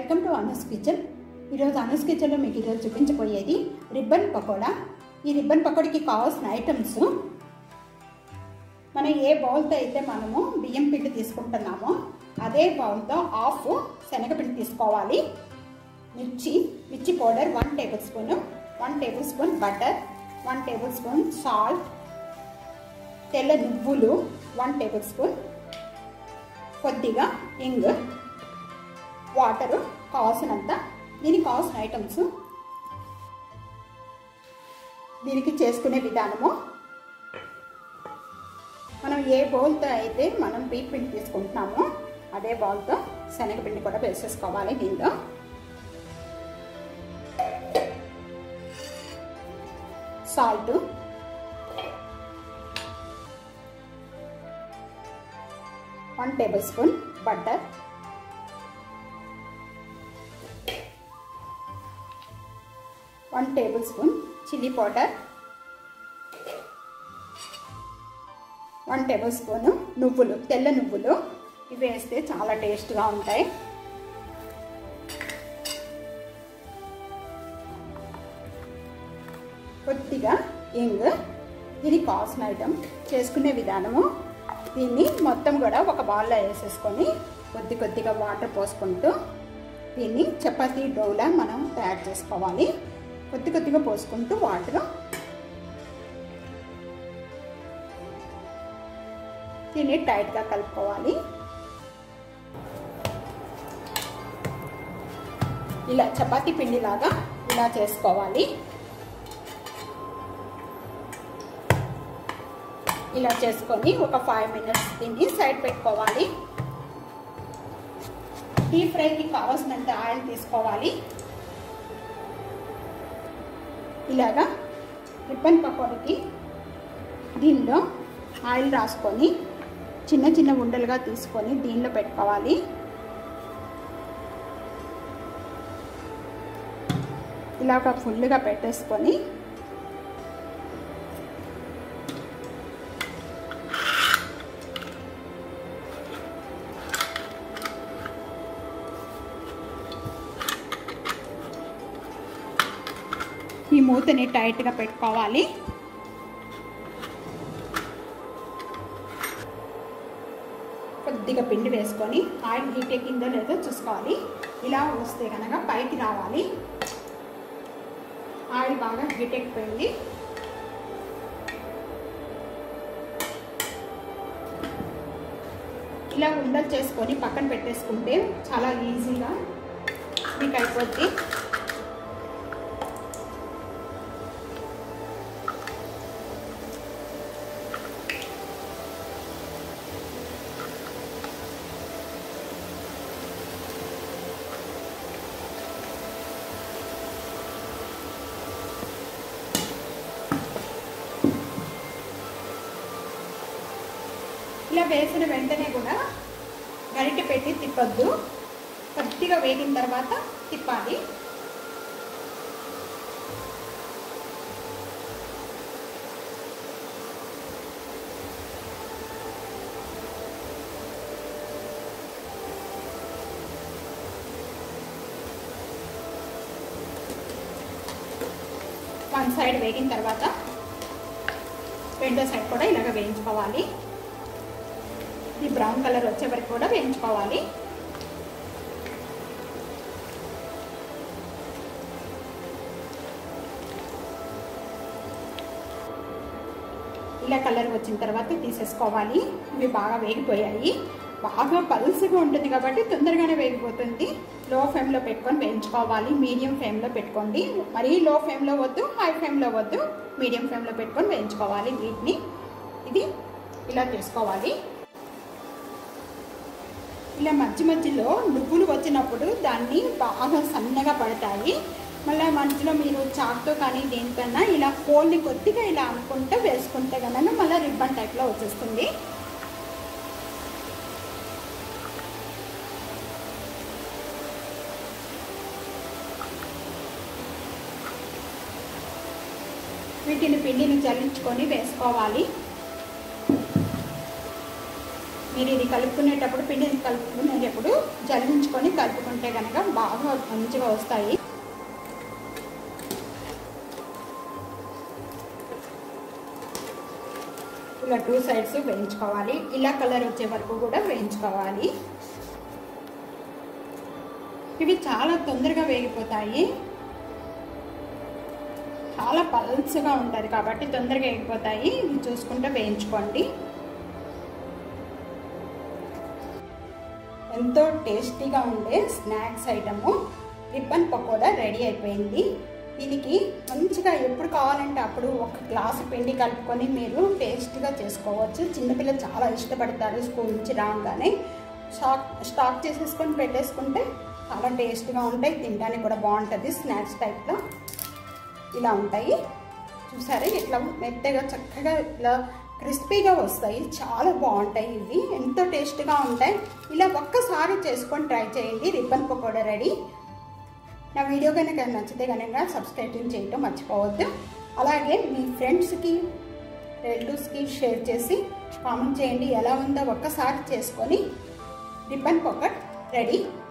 welcome to Anas kitchen ఈరోజు అనస్ కిచెన్లో మీకు ఈరోజు చూపించబోయేది రిబ్బన్ పకోడా ఈ రిబ్బన్ పకోడీకి కావాల్సిన ఐటమ్స్ మనం ఏ బౌల్తో అయితే మనము బియ్యం పిండి తీసుకుంటున్నామో అదే బౌల్తో హాఫ్ శనగపిండి తీసుకోవాలి మిర్చి మిర్చి powder one tablespoon one tablespoon butter one tablespoon salt తెల్ల నువ్వులు వన్ టేబుల్ స్పూన్ కొద్దిగా ఇంగ్ వాటరు కావాల్సినంత దీనికి కావాల్సిన ఐటమ్స్ దీనికి చేసుకునే విధానము మనం ఏ బౌల్తో అయితే మనం బీట్ పిండి తీసుకుంటున్నామో అదే బౌల్తో శనగపిండి కూడా వేసేసుకోవాలి దీంట్లో salt one tablespoon butter one tablespoon chilli powder one tablespoon నువ్వులు తెల్ల నువ్వులు ఇవి వేస్తే చాలా టేస్ట్గా ఉంటాయి కొద్దిగా ఇంగ్ ఇది కావాల్సిన ఐటమ్ చేసుకునే విధానము దీన్ని మొత్తం కూడా ఒక బౌల్లో వేసేసుకొని కొద్ది కొద్దిగా వాటర్ పోసుకుంటూ దీన్ని చపాతీ డోలా మనం తయారు చేసుకోవాలి కొద్ది కొద్దిగా పోసుకుంటూ వాటర్ దీన్ని టైట్గా కలుపుకోవాలి ఇలా చపాతీ పిండిలాగా ఇలా చేసుకోవాలి ఇలా చేసుకొని ఒక ఫైవ్ మినిట్స్ దీన్ని సైడ్ పెట్టుకోవాలి డీప్ ఫ్రైకి కావాల్సినంత ఆయిల్ తీసుకోవాలి ఇలాగా రిబ్బన్ పకోడీకి దీనిలో ఆయిల్ రాసుకొని చిన్న చిన్న ఉండలుగా తీసుకొని దీనిలో పెట్టుకోవాలి ఇలాగ ఫుల్గా పెట్టేసుకొని ఈ మూతని టైట్గా పెట్టుకోవాలి కొద్దిగా పిండి వేసుకొని ఆయిల్ హీట్ ఎక్కిందో లేదో చూసుకోవాలి ఇలా వస్తే కనుక పైకి రావాలి ఆయిల్ బాగా హీట్ ఎక్కిపోయింది ఇలా ఉండలు చేసుకొని పక్కన పెట్టేసుకుంటే చాలా ఈజీగా మీకు అయిపోద్ది ఇలా వేసిన వెంటనే కూడా గరిటె పెట్టి తిప్పొద్దు కొద్దిగా వేగిన తర్వాత తిప్పాలి వన్ సైడ్ వేగిన తర్వాత రెండో సైడ్ కూడా ఇలాగ వేయించుకోవాలి ఇది బ్రౌన్ కలర్ వచ్చే వరకు కూడా వేయించుకోవాలి ఇలా కలర్ వచ్చిన తర్వాత తీసేసుకోవాలి ఇవి బాగా వేగిపోయాయి బాగా పల్సగా ఉంటుంది కాబట్టి తొందరగానే వేగిపోతుంది లో ఫ్లేమ్లో పెట్టుకొని వేయించుకోవాలి మీడియం ఫ్లేమ్లో పెట్టుకోండి మరీ లో ఫ్లేమ్లో వద్దు హై ఫ్లేమ్లో వద్దు మీడియం ఫ్లేమ్లో పెట్టుకొని వేయించుకోవాలి వీటిని ఇది ఇలా తీసుకోవాలి ఇలా మధ్య మధ్యలో నువ్వులు వచ్చినప్పుడు దాన్ని బాగా సన్నగా పడతాయి మళ్ళీ మధ్యలో మీరు చాక్తో కానీ దేనికన్నా ఇలా హోల్ని కొద్దిగా ఇలా అనుకుంటే వేసుకుంటే కనుక మళ్ళీ రిబ్బన్ టైప్లో వచ్చేస్తుంది వీటిని పిండిని జల్లించుకొని వేసుకోవాలి మీరు ఇది కలుపుకునేటప్పుడు పిండిని కలుపుకునేటప్పుడు జల్లించుకొని కలుపుకుంటే కనుక బాగా మంచిగా వస్తాయి ఇలా టూ సైడ్స్ వేయించుకోవాలి ఇలా కలర్ వచ్చే వరకు కూడా వేయించుకోవాలి ఇవి చాలా తొందరగా వేగిపోతాయి చాలా పల్స్గా ఉంటుంది కాబట్టి తొందరగా వేగిపోతాయి ఇవి చూసుకుంటూ వేయించుకోండి ఎంతో టేస్టీగా ఉండే snacks item ribbon pakoda ready అయిపోయింది దీనికి మంచిగా ఎప్పుడు కావాలంటే అప్పుడు ఒక గ్లాసు పిండి కలుపుకొని మీరు టేస్ట్గా చేసుకోవచ్చు చిన్నపిల్లలు చాలా ఇష్టపడతారు స్కూల్ నుంచి రాగానే స్టాక్ స్టాక్ చేసేసుకొని పెట్టేసుకుంటే చాలా టేస్ట్గా ఉంటాయి తినడానికి కూడా బాగుంటుంది స్నాక్స్ టైప్లో ఇలా ఉంటాయి చూసారా ఇట్లా మెత్తగా చక్కగా ఇలా క్రిస్పీగా వస్తాయి చాలా బాగుంటాయి ఇవి ఎంతో టేస్ట్గా ఉంటాయి ఇలా ఒక్కసారి చేసుకొని ట్రై చేయండి రిబ్బన్ పకోడా రెడీ నా వీడియో కనుక నచ్చితే కనుక సబ్స్క్రైబ్ చేయటం మర్చిపోవద్దు అలాగే మీ ఫ్రెండ్స్కి రిలేటివ్స్కి షేర్ చేసి కామెంట్ చేయండి ఎలా ఉందో ఒక్కసారి చేసుకొని రిబ్బన్ పకోడ్ రెడీ